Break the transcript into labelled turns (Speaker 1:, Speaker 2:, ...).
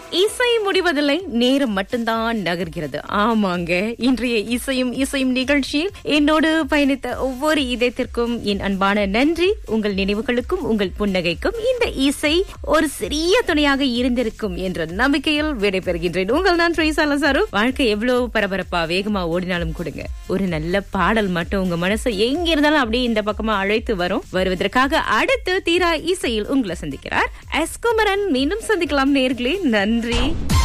Speaker 1: இசை முடிவதில்லை நேரம் மட்டும்தான் நகர்கிறது ஆமாங்க இன்றைய இசையும் இசையும் நிகழ்ச்சியில் என்னோடு பயணித்த ஒவ்வொரு இதயத்திற்கும் என் அன்பான நன்றி உங்கள் நினைவுகளுக்கும் உங்கள் புன்னகைக்கும் இந்த இசை ஒரு சிறிய துணையாக இருந்திருக்கும் என்ற நம்பிக்கையில் விடைபெறுகின்றேன் உங்கள் நான் ட்ரீசா லசாரு வாழ்க்கை எவ்வளவு பரபரப்பா வேகமா ஓடினாலும் கொடுங்க ஒரு நல்ல பாடல் மட்டும் உங்க மனசை எங்க இருந்தாலும் அப்படியே இந்த பக்கமா அழைத்து வரும் வருவதற்காக அடுத்து தீரா இசையில் உங்களை சந்திக்கிறார் எஸ் குமரன் மீண்டும் சந்திக்கலாம் நேர்களே நன்றி